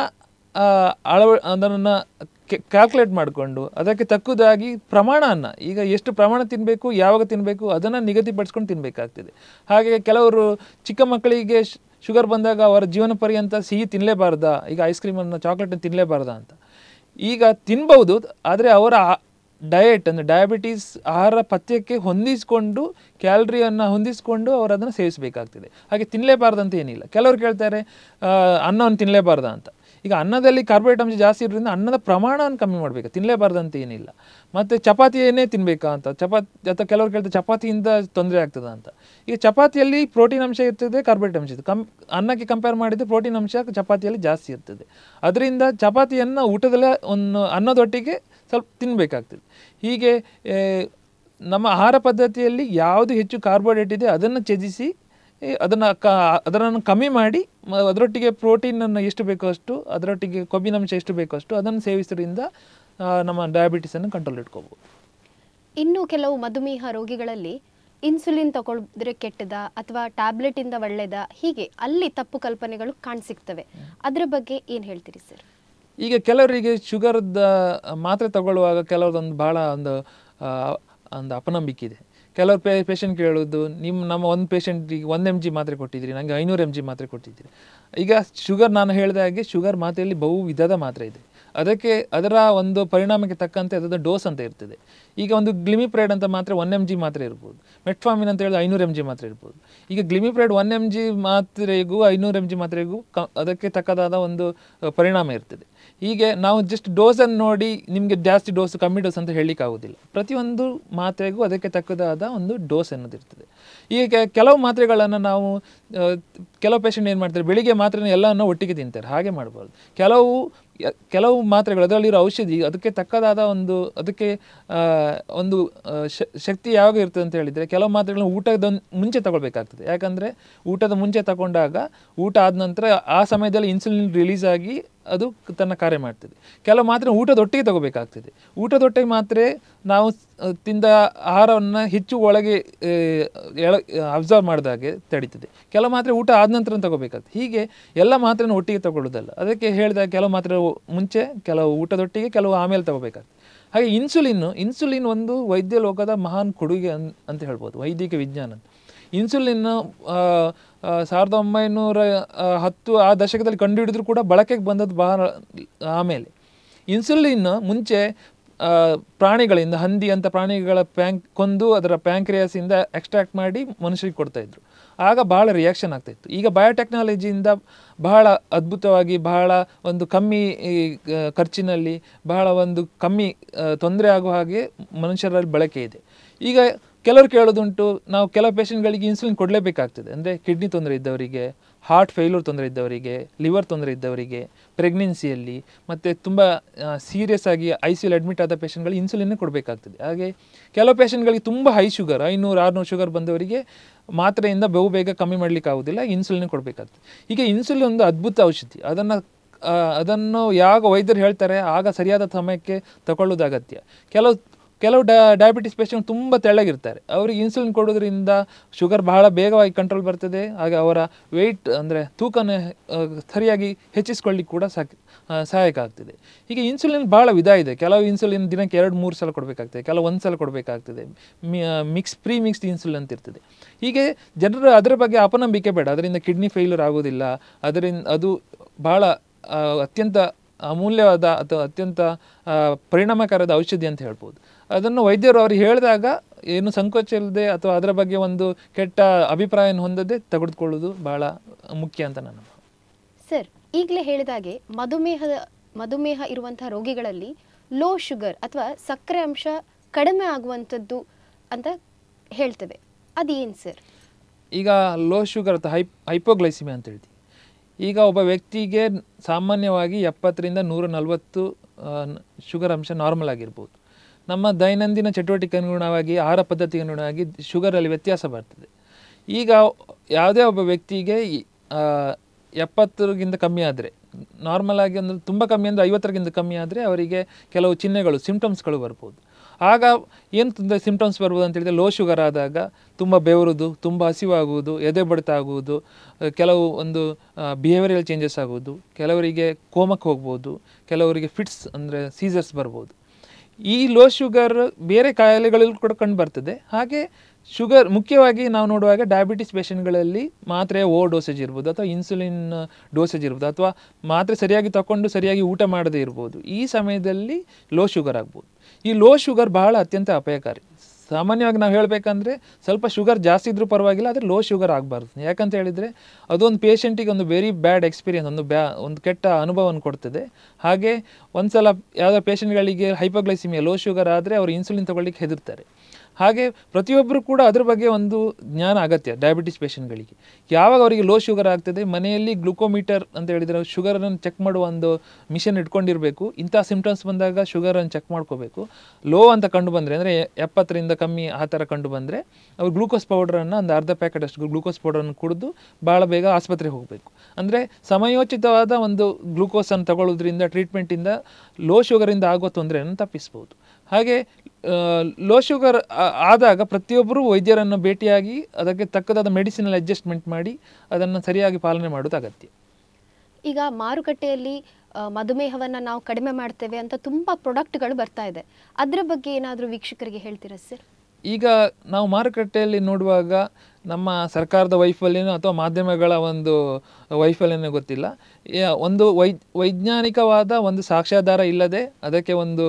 ಅಳವ ಅದನ್ನು ಕ್ಯಾಲ್ಕುಲೇಟ್ ಮಾಡಿಕೊಂಡು ಅದಕ್ಕೆ ತಕ್ಕುದಾಗಿ ಪ್ರಮಾಣವನ್ನು ಈಗ ಎಷ್ಟು ಪ್ರಮಾಣ ತಿನ್ನಬೇಕು ಯಾವಾಗ ತಿನ್ನಬೇಕು ಅದನ್ನು ನಿಗದಿಪಡಿಸ್ಕೊಂಡು ತಿನ್ನಬೇಕಾಗ್ತದೆ ಹಾಗೆ ಕೆಲವರು ಚಿಕ್ಕ ಮಕ್ಕಳಿಗೆ ಶ್- ಶುಗರ್ ಬಂದಾಗ ಅವರ ಜೀವನ ಪರ್ಯಂತ ಸಿಹಿ ತಿನ್ನಲೇಬಾರ್ದಾ ಈಗ ಐಸ್ ಕ್ರೀಮನ್ನು ಚಾಕ್ಲೇಟನ್ನು ತಿನ್ನಲೇಬಾರ್ದಾ ಅಂತ ಈಗ ತಿನ್ಬಹುದು ಆದರೆ ಅವರ ಡಯಟ್ ಅಂದರೆ ಡಯಾಬಿಟೀಸ್ ಆಹಾರ ಪಥ್ಯಕ್ಕೆ ಹೊಂದಿಸಿಕೊಂಡು ಕ್ಯಾಲರಿಯನ್ನು ಹೊಂದಿಸಿಕೊಂಡು ಅವರು ಅದನ್ನು ಸೇವಿಸಬೇಕಾಗ್ತದೆ ಹಾಗೆ ತಿನ್ನಲೇಬಾರ್ದು ಏನಿಲ್ಲ ಕೆಲವರು ಕೇಳ್ತಾರೆ ಆ, ಅನ್ನವನ್ನು ತಿನ್ನಲೇಬಾರ್ದಾ ಅಂತ ಈಗ ಅನ್ನದಲ್ಲಿ ಕಾರ್ಬೋಹೈಡ್ರೇಟ್ ಅಂಶ ಜಾಸ್ತಿ ಇರೋದ್ರಿಂದ ಅನ್ನದ ಪ್ರಮಾಣವನ್ನು ಕಮ್ಮಿ ಮಾಡಬೇಕು ತಿನ್ನಲೇಬಾರ್ದು ಅಂತ ಏನಿಲ್ಲ ಮತ್ತು ಚಪಾತಿಯನ್ನೇ ತಿನ್ನಬೇಕಾ ಅಂತ ಚಪಾತಿ ಅಥವಾ ಕೆಲವರು ಕೇಳ್ತಾರೆ ಚಪಾತಿಯಿಂದ ತೊಂದರೆ ಆಗ್ತದ ಅಂತ ಈಗ ಚಪಾತಿಯಲ್ಲಿ ಪ್ರೋಟೀನ್ ಅಂಶ ಇರ್ತದೆ ಕಾರ್ಬೋಹೈಡ್ರೇಟ್ ಅಂಶ ಇರ್ತದೆ ಕಮ್ ಅನ್ನಕ್ಕೆ ಕಂಪೇರ್ ಮಾಡಿದರೆ ಪ್ರೋಟೀನ್ ಅಂಶ ಚಪಾತಿಯಲ್ಲಿ ಜಾಸ್ತಿ ಇರ್ತದೆ ಅದರಿಂದ ಚಪಾತಿಯನ್ನು ಊಟದಲ್ಲೇ ಒಂದು ಅನ್ನದೊಟ್ಟಿಗೆ ಸ್ವಲ್ಪ ತಿನ್ನಬೇಕಾಗ್ತದೆ ಹೀಗೆ ಏ, ನಮ್ಮ ಆಹಾರ ಪದ್ಧತಿಯಲ್ಲಿ ಯಾವುದು ಹೆಚ್ಚು ಕಾರ್ಬೋಹೈಡ್ರೇಟ್ ಇದೆ ಅದನ್ನು ತ್ಯಜಿಸಿ ಏ, ಅದನ್ನು ಕ ಅದನ್ನು ಕಮ್ಮಿ ಮಾಡಿ ಮ- ಅದರೊಟ್ಟಿಗೆ ಪ್ರೋಟೀನನ್ನು ಎಷ್ಟು ಬೇಕೋ ಅಷ್ಟು ಅದರೊಟ್ಟಿಗೆ ಕೊಬ್ಬಿನಂಶ ಎಷ್ಟು ಬೇಕೋ ಅಷ್ಟು ಅದನ್ನು ಸೇವಿಸೋದ್ರಿಂದ ಆ, ನಮ್ಮ ಡಯಾಬಿಟಿಸನ್ನು ಕಂಟ್ರೋಲ್ ಇಟ್ಕೋಬೋದು ಇನ್ನು ಕೆಲವು ಮಧುಮೇಹ ರೋಗಿಗಳಲ್ಲಿ ಇನ್ಸುಲಿನ್ ತಗೊಳ್ದ್ರೆ ಕೆಟ್ಟದ ಅಥವಾ ಟ್ಯಾಬ್ಲೆಟ್ ಇಂದ ಒಳ್ಳೆದ ಹೀಗೆ ಅಲ್ಲಿ ತಪ್ಪು ಕಲ್ಪನೆಗಳು ಕಾಣಸಿಗ್ತವೆ ಅದರ ಬಗ್ಗೆ ಏನು ಹೇಳ್ತೀರಿ ಸರ್ ಈಗ ಕೆಲವರಿಗೆ ಶುಗರ್ದ ಮಾತ್ರೆ ತಗೊಳ್ಳುವಾಗ ಕೆಲವ್ರದೊಂದು ಭಾಳ ಒಂದು ಆ, ಒಂದು ಅಪನಂಬಿಕೆ ಇದೆ ಕೆಲವರು ಪೇ ಪೇಷಂಟ್ ಕೇಳೋದು ನಿಮ್ಮ ನಮ್ಮ ಒಂದು ಪೇಷಂಟಿಗೆ ಒಂದು ಎಮ್ ಜಿ ಮಾತ್ರೆ ಕೊಟ್ಟಿದ್ದೀರಿ ನನಗೆ ಐನೂರು ಎಮ್ ಜಿ ಮಾತ್ರೆ ಕೊಟ್ಟಿದ್ದೀರಿ ಈಗ ಶುಗರ್ ನಾನು ಹೇಳಿದ ಹಾಗೆ ಶುಗರ್ ಮಾತ್ರೆಯಲ್ಲಿ ಬಹು ವಿಧದ ಮಾತ್ರೆ ಇದೆ ಅದಕ್ಕೆ ಅದರ ಒಂದು ಪರಿಣಾಮಕ್ಕೆ ತಕ್ಕಂತೆ ಅದರ ಡೋಸ್ ಅಂತ ಇರ್ತದೆ ಈಗ ಒಂದು ಗ್ಲಿಮಿಪ್ರೈಡ್ ಅಂತ ಮಾತ್ರೆ ಒನ್ ಎಮ್ ಜಿ ಮಾತ್ರೆ ಇರ್ಬೋದು ಮೆಟ್ಫಾಮಿನ್ ಅಂತ ಹೇಳಿದ್ರೆ ಐನೂರು ಎಮ್ ಜಿ ಮಾತ್ರೆ ಇರ್ಬೋದು ಈಗ ಗ್ಲಿಮಿಪ್ರೈಡ್ ಒನ್ ಎಮ್ ಜಿ ಮಾತ್ರೆಗೂ ಐನೂರು ಎಮ್ ಜಿ ಮಾತ್ರೆಗೂ ಕ ಅದಕ್ಕೆ ತಕ್ಕದಾದ ಒಂದು ಅ, ಪರಿಣಾಮ ಇರ್ತದೆ ಹೀಗೆ ನಾವು ಜಸ್ಟ್ ಡೋಸನ್ನು ನೋಡಿ ನಿಮಗೆ ಜಾಸ್ತಿ ಡೋಸ್ ಕಮ್ಮಿ ಡೋಸ್ ಅಂತ ಹೇಳಲಿಕ್ಕೆ ಆಗೋದಿಲ್ಲ ಪ್ರತಿಯೊಂದು ಮಾತ್ರೆಗೂ ಅದಕ್ಕೆ ತಕ್ಕದಾದ ಒಂದು ಡೋಸ್ ಅನ್ನೋದಿರ್ತದೆ ಈಗ ಕೆಲವು ಮಾತ್ರೆಗಳನ್ನು ನಾವು ಆ, ಕೆಲವು ಪೇಷಂಟ್ ಏನು ಮಾಡ್ತಾರೆ ಬೆಳಿಗ್ಗೆ ಮಾತ್ರೆನ ಎಲ್ಲವನ್ನು ಒಟ್ಟಿಗೆ ತಿಂತಾರೆ ಹಾಗೆ ಮಾಡ್ಬಾರ್ದು ಕೆಲವು ಯ- ಕೆಲವು ಮಾತ್ರೆಗಳು ಅದರಲ್ಲಿರೋ ಔಷಧಿ ಅದಕ್ಕೆ ತಕ್ಕದಾದ ಒಂದು ಅದಕ್ಕೆ ಆ, ಒಂದು ಆ, ಶ- ಶಕ್ತಿ ಯಾವಾಗ ಇರ್ತದೆ ಅಂತ ಹೇಳಿದರೆ ಕೆಲವು ಮಾತ್ರೆಗಳನ್ನ ಊಟದ ಮುಂಚೆ ತಗೊಳ್ಬೇಕಾಗ್ತದೆ ಯಾಕಂದರೆ ಊಟದ ಮುಂಚೆ ತಗೊಂಡಾಗ ಊಟ ಆದ ನಂತರ ಆ ಸಮಯದಲ್ಲಿ ಇನ್ಸುಲಿನ್ ರಿಲೀಸ್ ಆಗಿ ಅದು ತನ್ನ ಕಾರ್ಯ ಮಾಡ್ತದೆ ಕೆಲವು ಮಾತ್ರೆ ಊಟದೊಟ್ಟಿಗೆ ತಗೋಬೇಕಾಗ್ತದೆ ಊಟದೊಟ್ಟಿಗೆ ಮಾತ್ರೆ ನಾವು ಆ, ತಿಂದ ಆಹಾರವನ್ನು ಹೆಚ್ಚು ಒಳಗೆ ಅಬ್ಸರ್ವ್ ಮಾಡಿದಾಗೆ ತಡೀತದೆ ಕೆಲವು ಮಾತ್ರೆ ಊಟ ಆದ ನಂತರ ತಗೋಬೇಕಾಗ್ತದೆ ಹೀಗೆ ಎಲ್ಲ ಮಾತ್ರೆನ ಒಟ್ಟಿಗೆ ತಗೊಳ್ಳೋದಲ್ಲ ಅದಕ್ಕೆ ಹೇಳಿದಾಗ ಕೆಲವು ಮಾತ್ರೆ ಮುಂಚೆ ಕೆಲವು ಊಟದೊಟ್ಟಿಗೆ ಕೆಲವು ಆಮೇಲೆ ತಗೋಬೇಕಾಗ್ತದೆ ಹಾಗೆ ಇನ್ಸುಲಿನ್ ಇನ್ಸುಲಿನ್ ಒಂದು ವೈದ್ಯ ಲೋಕದ ಮಹಾನ್ ಕೊಡುಗೆ ಅನ್ ಅಂತ ಹೇಳ್ಬೋದು ವೈದ್ಯಕೀಯ ವಿಜ್ಞಾನ ಅಂತ ಇನ್ಸುಲಿನ್ ಆ, ಆ, ಸಾವಿರದ ಒಂಬೈನೂರ ಆ, ಹತ್ತು ಆ ದಶಕದಲ್ಲಿ ಕಂಡುಹಿಡಿದ್ರು ಕೂಡ ಬಳಕೆಗೆ ಬಂದದ್ದು ಬಹಳ ಆಮೇಲೆ ಇನ್ಸುಲಿನ್ ಮುಂಚೆ ಆ, ಪ್ರಾಣಿಗಳಿಂದ ಹಂದಿ ಅಂತ ಪ್ರಾಣಿಗಳ ಪ್ಯಾಂಕ್ ಕೊಂದು ಅದರ ಪ್ಯಾಂಕ್ರಿಯಾಸಿಂದ ಎಕ್ಸ್ಟ್ರಾಕ್ಟ್ ಮಾಡಿ ಮನುಷ್ಯರಿಗೆ ಕೊಡ್ತಾ ಇದ್ರು ಆಗ ಬಹಳ ರಿಯಾಕ್ಷನ್ ಆಗ್ತಾ ಇತ್ತು ಈಗ ಬಯೋಟೆಕ್ನಾಲಜಿಯಿಂದ ಬಹಳ ಅದ್ಭುತವಾಗಿ ಬಹಳ ಒಂದು ಕಮ್ಮಿ ಈ, ಆ, ಖರ್ಚಿನಲ್ಲಿ ಬಹಳ ಒಂದು ಕಮ್ಮಿ ತೊಂದರೆ ಆಗುವ ಹಾಗೆ ಮನುಷ್ಯರಲ್ಲಿ ಬಳಕೆ ಇದೆ ಈಗ ಕೆಲವರು ಕೇಳೋದುಂಟು ನಾವು ಕೆಲವು ಪೇಷಂಟ್ಗಳಿಗೆ ಇನ್ಸುಲಿನ್ ಕೊಡಲೇಬೇಕಾಗ್ತದೆ ಅಂದರೆ ಕಿಡ್ನಿ ತೊಂದರೆ ಇದ್ದವರಿಗೆ ಹಾರ್ಟ್ ಫೇಲ್ಯೂರ್ ತೊಂದರೆ ಇದ್ದವರಿಗೆ ಲಿವರ್ ತೊಂದರೆ ಇದ್ದವರಿಗೆ ಪ್ರೆಗ್ನೆನ್ಸಿಯಲ್ಲಿ ಮತ್ತು ತುಂಬ ಸೀರಿಯಸ್ ಆಗಿ ಐ ಸಿ ಅಡ್ಮಿಟ್ ಆದ ಪೇಷಂಟ್ಗಳಿಗೆ ಇನ್ಸುಲಿನ್ನೇ ಕೊಡಬೇಕಾಗ್ತದೆ ಹಾಗೆ ಕೆಲವು ಪೇಷಂಟ್ಗಳಿಗೆ ತುಂಬ ಹೈ ಶುಗರ್ ಐನೂರು ಆರುನೂರು ಶುಗರ್ ಬಂದವರಿಗೆ ಮಾತ್ರೆಯಿಂದ ಬಹು ಬೇಗ ಕಮ್ಮಿ ಮಾಡಲಿಕ್ಕೆ ಆಗೋದಿಲ್ಲ ಇನ್ಸುಲಿನ್ ಕೊಡಬೇಕಾಗ್ತದೆ ಈಗ ಇನ್ಸುಲಿನ್ ಒಂದು ಅದ್ಭುತ ಔಷಧಿ ಅದನ್ನು ಅದನ್ನು ಯಾವಾಗ ವೈದ್ಯರು ಹೇಳ್ತಾರೆ ಆಗ ಸರಿಯಾದ ಸಮಯಕ್ಕೆ ತಗೊಳ್ಳೋದು ಅಗತ್ಯ ಕೆಲವು ಕೆಲವು ಡಾ ಡಯಾಬಿಟಿಸ್ ಪೇಷಂಟ್ ತುಂಬ ತೆಳ್ಳಗಿರ್ತಾರೆ ಅವರಿಗೆ ಇನ್ಸುಲಿನ್ ಕೊಡೋದ್ರಿಂದ ಶುಗರ್ ಬಹಳ ಬೇಗವಾಗಿ ಕಂಟ್ರೋಲ್ ಬರ್ತದೆ ಹಾಗೆ ಅವರ ವೆಯ್ಟ್ ಅಂದರೆ ತೂಕನ ಆ, ಸರಿಯಾಗಿ ಹೆಚ್ಚಿಸ್ಕೊಳ್ಳಿಕ್ಕೆ ಕೂಡ ಸಾಕ್ ಆ, ಸಹಾಯಕ ಆಗ್ತದೆ ಹೀಗೆ ಇನ್ಸುಲಿನ್ ಭಾಳ ವಿಧ ಇದೆ ಕೆಲವು ಇನ್ಸುಲಿನ್ ದಿನಕ್ಕೆ ಎರಡು ಮೂರು ಸಲ ಕೊಡಬೇಕಾಗ್ತದೆ ಕೆಲವು ಒಂದು ಸಲ ಕೊಡಬೇಕಾಗ್ತದೆ ಮಿಕ್ಸ್ ಪ್ರೀ ಮಿಕ್ಸ್ಡ್ ಇನ್ಸುಲಿನ್ ಅಂತ ಇರ್ತದೆ ಹೀಗೆ ಜನರು ಅದರ ಬಗ್ಗೆ ಅಪನಂಬಿಕೆ ಬೇಡ ಅದರಿಂದ ಕಿಡ್ನಿ ಫೇಲ್ಯೂರ್ ಆಗೋದಿಲ್ಲ ಅದರಿಂದ ಅದು ಭಾಳ ಆ, ಅತ್ಯಂತ ಅಮೂಲ್ಯವಾದ ಅಥವಾ ಅತ್ಯಂತ ಆ, ಪರಿಣಾಮಕಾರದ ಔಷಧಿ ಅಂತ ಹೇಳ್ಬೋದು ಅದನ್ನು ವೈದ್ಯರು ಅವ್ರಿಗೆ ಹೇಳಿದಾಗ ಏನು ಸಂಕೋಚ ಇಲ್ಲದೆ ಅಥವಾ ಅದರ ಬಗ್ಗೆ ಒಂದು ಕೆಟ್ಟ ಅಭಿಪ್ರಾಯನ ಹೊಂದದೆ ತೆಗೆದುಕೊಳ್ಳೋದು ಬಹಳ ಮುಖ್ಯ ಅಂತ ನನ್ನ ಭಾವನೆ. ಸರ್ ಈಗಲೇ ಹೇಳಿದಾಗೆ ಮಧುಮೇಹದ ಮಧುಮೇಹ ಇರುವಂತಹ ರೋಗಿಗಳಲ್ಲಿ ಲೋ ಶುಗರ್ ಅಥವಾ ಸಕ್ಕರೆ ಅಂಶ ಕಡಿಮೆ ಆಗುವಂಥದ್ದು ಅಂತ ಹೇಳ್ತೇವೆ ಅದೇನು ಸರ್ ಈಗ ಲೋ ಶುಗರ್ ಅಥವಾ ಹೈಪ್ ಹೈಪೋಗ್ಲೈಸಿಮಿ ಅಂತ ಹೇಳ್ತೀವಿ ಈಗ ಒಬ್ಬ ವ್ಯಕ್ತಿಗೆ ಸಾಮಾನ್ಯವಾಗಿ ಎಪ್ಪತ್ತರಿಂದ ನೂರ ನಲವತ್ತು ಶುಗರ್ ಅಂಶ ನಾರ್ಮಲ್ ಆಗಿರ್ಬೋದು ನಮ್ಮ ದೈನಂದಿನ ಚಟುವಟಿಕೆ ಅನುಗುಣವಾಗಿ ಆಹಾರ ಪದ್ಧತಿಗೆ ಅನುಗುಣವಾಗಿ ಶುಗರಲ್ಲಿ ವ್ಯತ್ಯಾಸ ಬರ್ತದೆ ಈಗ ಯಾವುದೇ ಒಬ್ಬ ವ್ಯಕ್ತಿಗೆ ಈ, ಆ, ಎಪ್ಪತ್ತರಿಗಿಂತ ಕಮ್ಮಿ ಆದರೆ ನಾರ್ಮಲ್ ಆಗಿ ಅಂದರೆ ತುಂಬ ಕಮ್ಮಿ ಅಂದರೆ ಐವತ್ತರಿಗಿಂತ ಕಮ್ಮಿ ಆದರೆ ಅವರಿಗೆ ಕೆಲವು ಚಿಹ್ನೆಗಳು ಸಿಂಪ್ಟಮ್ಸ್ಗಳು ಬರ್ಬೋದು ಆಗ ಏನು ತೊಂದರೆ ಸಿಂಪ್ಟಮ್ಸ್ ಬರ್ಬೋದು ಅಂತ ಹೇಳಿದ್ರೆ ಲೋ ಶುಗರ್ ಆದಾಗ ತುಂಬ ಬೆವರುದು ತುಂಬ ಹಸಿವಾಗುವುದು ಎದೆ ಬಡಿತ ಆಗುವುದು ಆ, ಕೆಲವು ಒಂದು ಬಿಹೇವಿಯರಲ್ ಚೇಂಜಸ್ ಆಗುವುದು ಕೆಲವರಿಗೆ ಕೋಮಕ್ಕೆ ಹೋಗ್ಬೋದು ಕೆಲವರಿಗೆ ಫಿಟ್ಸ್ ಅಂದರೆ ಸೀಸರ್ಸ್ ಬರ್ಬೋದು ಈ ಲೋ ಶುಗರ್ ಬೇರೆ ಕಾಯಿಲೆಗಳಲ್ಲಿ ಕೂಡ ಕಂಡು ಬರ್ತದೆ ಹಾಗೆ ಶುಗರ್ ಮುಖ್ಯವಾಗಿ ನಾವು ನೋಡುವಾಗ ಡಯಾಬಿಟಿಸ್ ಪೇಷಂಟ್ಗಳಲ್ಲಿ ಮಾತ್ರೆಯ ಓ ಡೋಸೇಜ್ ಇರ್ಬೋದು ಅಥವಾ ಇನ್ಸುಲಿನ್ ಡೋಸೇಜ್ ಇರ್ಬೋದು ಅಥವಾ ಮಾತ್ರೆ ಸರಿಯಾಗಿ ತಗೊಂಡು ಸರಿಯಾಗಿ ಊಟ ಮಾಡದೇ ಇರ್ಬೋದು ಈ ಸಮಯದಲ್ಲಿ ಲೋ ಶುಗರ್ ಆಗ್ಬೋದು ಈ ಲೋ ಶುಗರ್ ಬಹಳ ಅತ್ಯಂತ ಅಪಾಯಕಾರಿ ಸಾಮಾನ್ಯವಾಗಿ ನಾವು ಹೇಳಬೇಕಂದ್ರೆ ಸ್ವಲ್ಪ ಶುಗರ್ ಜಾಸ್ತಿ ಇದ್ರೂ ಪರವಾಗಿಲ್ಲ ಆದರೆ ಲೋ ಶುಗರ್ ಆಗಬಾರ್ದು ಯಾಕಂತ ಹೇಳಿದರೆ ಅದೊಂದು ಪೇಷಂಟಿಗೆ ಒಂದು ವೆರಿ ಬ್ಯಾಡ್ ಎಕ್ಸ್ಪೀರಿಯನ್ಸ್ ಒಂದು ಬ್ಯಾ ಒಂದು ಕೆಟ್ಟ ಅನುಭವವನ್ನು ಕೊಡ್ತದೆ ಹಾಗೆ ಒಂದು ಸಲ ಯಾವುದೋ ಪೇಷಂಟ್ಗಳಿಗೆ ಹೈಪೋಗ್ಲೈಸಿಮಿಯಾ ಲೋ ಶುಗರ್ ಆದರೆ ಅವರು ಇನ್ಸುಲಿನ್ ತಗೊಳ್ಳಿಕ್ಕೆ ಹೆದರ್ತಾರೆ ಹಾಗೆ ಪ್ರತಿಯೊಬ್ಬರು ಕೂಡ ಅದ್ರ ಬಗ್ಗೆ ಒಂದು ಜ್ಞಾನ ಅಗತ್ಯ ಡಯಾಬಿಟಿಸ್ ಪೇಷಂಟ್ಗಳಿಗೆ ಯಾವಾಗ ಅವರಿಗೆ ಲೋ ಶುಗರ್ ಆಗ್ತದೆ ಮನೆಯಲ್ಲಿ ಗ್ಲುಕೋಮೀಟರ್ ಅಂತ ಹೇಳಿದರೆ ಶುಗರನ್ನು ಚೆಕ್ ಮಾಡುವ ಒಂದು ಮಿಷನ್ ಇಟ್ಕೊಂಡಿರಬೇಕು ಇಂಥ ಸಿಂಪ್ಟಮ್ಸ್ ಬಂದಾಗ ಶುಗರನ್ನು ಚೆಕ್ ಮಾಡ್ಕೋಬೇಕು ಲೋ ಅಂತ ಕಂಡು ಬಂದರೆ ಅಂದರೆ ಎಪ್ಪತ್ತರಿಂದ ಕಮ್ಮಿ ಆ ಥರ ಕಂಡು ಬಂದರೆ ಅವ್ರು ಗ್ಲೂಕೋಸ್ ಪೌಡ್ರನ್ನು ಒಂದು ಅರ್ಧ ಪ್ಯಾಕೆಟ್ ಅಷ್ಟು ಗ್ಲೂಕೋಸ್ ಪೌಡರನ್ನು ಕುಡಿದು ಭಾಳ ಬೇಗ ಆಸ್ಪತ್ರೆಗೆ ಹೋಗಬೇಕು ಅಂದರೆ ಸಮಯೋಚಿತವಾದ ಒಂದು ಗ್ಲೂಕೋಸನ್ನು ತಗೊಳ್ಳೋದ್ರಿಂದ ಟ್ರೀಟ್ಮೆಂಟಿಂದ ಲೋ ಶುಗರಿಂದ ಆಗುವ ತೊಂದರೆಯನ್ನು ತಪ್ಪಿಸ್ಬೋದು ಹಾಗೆ ಲೋ ಶುಗರ್ ಆದಾಗ ಪ್ರತಿಯೊಬ್ಬರೂ ವೈದ್ಯರನ್ನು ಭೇಟಿಯಾಗಿ ಅದಕ್ಕೆ ತಕ್ಕದಾದ ಮೆಡಿಸಿನಲ್ ಅಡ್ಜಸ್ಟ್ಮೆಂಟ್ ಮಾಡಿ ಅದನ್ನು ಸರಿಯಾಗಿ ಪಾಲನೆ ಮಾಡೋದು ಅಗತ್ಯ ಈಗ ಮಾರುಕಟ್ಟೆಯಲ್ಲಿ ಆ, ಮಧುಮೇಹವನ್ನ ನಾವು ಕಡಿಮೆ ಮಾಡ್ತೇವೆ ಅಂತ ತುಂಬಾ ಪ್ರಾಡಕ್ಟ್ಗಳು ಬರ್ತಾ ಇದೆ ಅದರ ಬಗ್ಗೆ ಏನಾದರೂ ವೀಕ್ಷಕರಿಗೆ ಹೇಳ್ತೀರಾ ಸರ್ ಈಗ ನಾವು ಮಾರುಕಟ್ಟೆಯಲ್ಲಿ ನೋಡುವಾಗ ನಮ್ಮ ಸರ್ಕಾರದ ವೈಫಲ್ಯನೋ ಅಥವಾ ಮಾಧ್ಯಮಗಳ ಒಂದು ವೈಫಲ್ಯನೋ ಗೊತ್ತಿಲ್ಲ ಯಾ- ಒಂದು ವೈ ವೈಜ್ಞಾನಿಕವಾದ ಒಂದು ಸಾಕ್ಷ್ಯಾಧಾರ ಇಲ್ಲದೆ ಅದಕ್ಕೆ ಒಂದು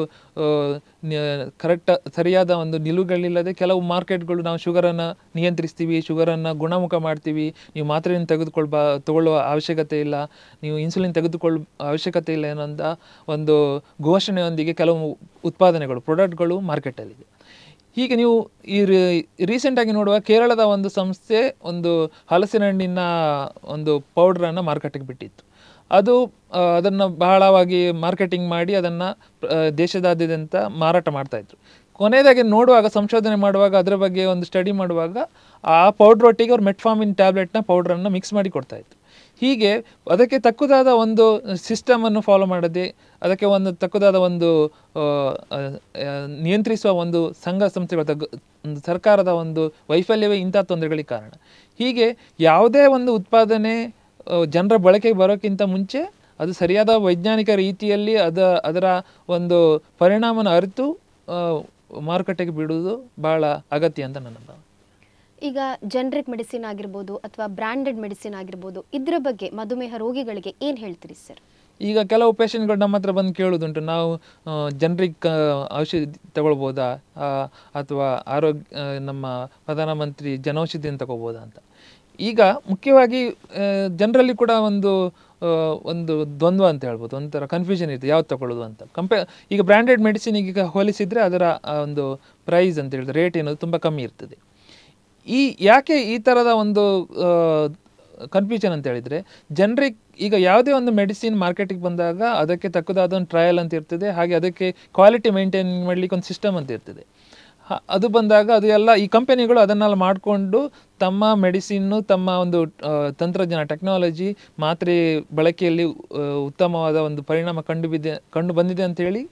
ಕರೆಕ್ಟ್ ಸರಿಯಾದ ಒಂದು ನಿಲುವುಗಳಿಲ್ಲದೆ ಕೆಲವು ಮಾರ್ಕೆಟ್ಗಳು ನಾವು ಶುಗರನ್ನು ನಿಯಂತ್ರಿಸ್ತೀವಿ ಶುಗರನ್ನು ಗುಣಮುಖ ಮಾಡ್ತೀವಿ ನೀವು ಮಾತ್ರೆಯನ್ನು ತೆಗೆದುಕೊಳ್ಬಾ ತಗೊಳ್ಳುವ ಅವಶ್ಯಕತೆ ಇಲ್ಲ ನೀವು ಇನ್ಸುಲಿನ್ ತೆಗೆದುಕೊಳ್ಳ ಅವಶ್ಯಕತೆ ಇಲ್ಲ ಅನ್ನೋಂಥ ಒಂದು ಘೋಷಣೆಯೊಂದಿಗೆ ಕೆಲವು ಉತ್ಪಾದನೆಗಳು ಪ್ರಾಡಕ್ಟ್ಗಳು ಮಾರ್ಕೆಟಲ್ಲಿದೆ ಹೀಗೆ ನೀವು ಈ ರೀಸೆಂಟಾಗಿ ನೋಡುವ ಕೇರಳದ ಒಂದು ಸಂಸ್ಥೆ ಒಂದು ಹಲಸಿನ ಹಣ್ಣಿನ ಒಂದು ಪೌಡ್ರನ್ನು ಮಾರ್ಕೆಟಿಗೆ ಬಿಟ್ಟಿತ್ತು ಅದು ಅದನ್ನು ಬಹಳವಾಗಿ ಮಾರ್ಕೆಟಿಂಗ್ ಮಾಡಿ ಅದನ್ನು ದೇಶದಾದ್ಯಂತ ಮಾರಾಟ ಮಾಡ್ತಾಯಿದ್ರು ಕೊನೆಯದಾಗಿ ನೋಡುವಾಗ ಸಂಶೋಧನೆ ಮಾಡುವಾಗ ಅದರ ಬಗ್ಗೆ ಒಂದು ಸ್ಟಡಿ ಮಾಡುವಾಗ ಆ ಪೌಡ್ರ್ ಒಟ್ಟಿಗೆ ಅವ್ರು ಮೆಟ್ಫಾಮಿನ್ ಟ್ಯಾಬ್ಲೆಟ್ನ ಪೌಡ್ರನ್ನು ಮಿಕ್ಸ್ ಮಾಡಿ ಕೊಡ್ತಾಯಿದ್ರು ಹೀಗೆ ಅದಕ್ಕೆ ತಕ್ಕದಾದ ಒಂದು ಸಿಸ್ಟಮನ್ನು ಫಾಲೋ ಮಾಡದೆ ಅದಕ್ಕೆ ಒಂದು ತಕ್ಕದಾದ ಒಂದು ಆ, ಆ, ಆ, ನಿಯಂತ್ರಿಸುವ ಒಂದು ಸಂಘ ಸಂಸ್ಥೆಗಳು ಅಥವಾ ಗ- ಒಂದು ಸರ್ಕಾರದ ಒಂದು ವೈಫಲ್ಯವೇ ಇಂಥ ತೊಂದರೆಗಳಿಗೆ ಕಾರಣ ಹೀಗೆ ಯಾವುದೇ ಒಂದು ಉತ್ಪಾದನೆ ಆ, ಜನರ ಬಳಕೆಗೆ ಬರೋಕ್ಕಿಂತ ಮುಂಚೆ ಅದು ಸರಿಯಾದ ವೈಜ್ಞಾನಿಕ ರೀತಿಯಲ್ಲಿ ಅದ ಅದರ ಒಂದು ಪರಿಣಾಮನ ಅರಿತು ಆ, ಮಾರುಕಟ್ಟೆಗೆ ಬಿಡುವುದು ಬಹಳ ಅಗತ್ಯ ಅಂತ ನನ್ನ ಭಾವನೆ ಈಗ ಜನರಿಕ್ ಮೆಡಿಸಿನ್ ಆಗಿರ್ಬೋದು ಅಥವಾ ಬ್ರ್ಯಾಂಡೆಡ್ ಮೆಡಿಸಿನ್ ಆಗಿರ್ಬೋದು ಇದರ ಬಗ್ಗೆ ಮಧುಮೇಹ ರೋಗಿಗಳಿಗೆ ಏನು ಹೇಳ್ತೀರಿ ಸರ್ ಈಗ ಕೆಲವು ಪೇಷಂಟ್ಗಳು ನಮ್ಮ ಹತ್ರ ಬಂದು ಕೇಳೋದುಂಟು ನಾವು ಜನರಿಕ್ ಔಷಧಿ ತಗೊಳ್ಬೋದಾ ಆ, ಅಥವಾ ಆರೋಗ್ಯ ಆ, ನಮ್ಮ ಪ್ರಧಾನಮಂತ್ರಿ ಜನೌಷಧಿಯನ್ನು ತಗೋಬೋದಾ ಅಂತ ಈಗ ಮುಖ್ಯವಾಗಿ ಜನರಲ್ಲಿ ಕೂಡ ಒಂದು ಆ, ಒಂದು ದ್ವಂದ್ವ ಅಂತ ಹೇಳ್ಬೋದು ಒಂಥರ ಕನ್ಫ್ಯೂಷನ್ ಇರುತ್ತೆ ಯಾವ್ದು ತಗೊಳ್ಳೋದು ಅಂತ ಕಂಪೇ ಈಗ ಬ್ರ್ಯಾಂಡೆಡ್ ಮೆಡಿಸಿನ್ ಈಗ ಹೋಲಿಸಿದರೆ ಅದರ ಆ ಒಂದು ಪ್ರೈಸ್ ಅಂತ ಹೇಳಿದ್ರೆ ರೇಟ್ ಏನದು ತುಂಬ ಕಮ್ಮಿ ಇರ್ತದೆ ಈ ಯಾಕೆ ಈ ಥರದ ಒಂದು ಕನ್ಫ್ಯೂಷನ್ ಅಂತ ಹೇಳಿದರೆ ಜನರಿಗೆ ಈಗ ಯಾವುದೇ ಒಂದು ಮೆಡಿಸಿನ್ ಮಾರ್ಕೆಟಿಗೆ ಬಂದಾಗ ಅದಕ್ಕೆ ತಕ್ಕದಾದ ಒಂದು ಟ್ರಯಲ್ ಅಂತ ಇರ್ತದೆ ಹಾಗೆ ಅದಕ್ಕೆ ಕ್ವಾಲಿಟಿ ಮೇಂಟೈನ್ ಮಾಡಲಿಕ್ಕೆ ಒಂದು ಸಿಸ್ಟಮ್ ಅಂತ ಇರ್ತದೆ ಹ- ಅದು ಬಂದಾಗ ಅದು ಎಲ್ಲ ಈ ಕಂಪನಿಗಳು ಅದನ್ನೆಲ್ಲ ಮಾಡಿಕೊಂಡು ತಮ್ಮ ಮೆಡಿಸಿನ್ನು ತಮ್ಮ ಒಂದು ಆ, ತಂತ್ರಜ್ಞಾನ ಟೆಕ್ನಾಲಜಿ ಮಾತ್ರೆ ಬಳಕೆಯಲ್ಲಿ ಆ, ಉತ್ತಮವಾದ ಒಂದು ಪರಿಣಾಮ ಕಂಡು ಬಿದ್ದೆ ಕಂಡು ಬಂದಿದೆ ಅಂತೇಳಿ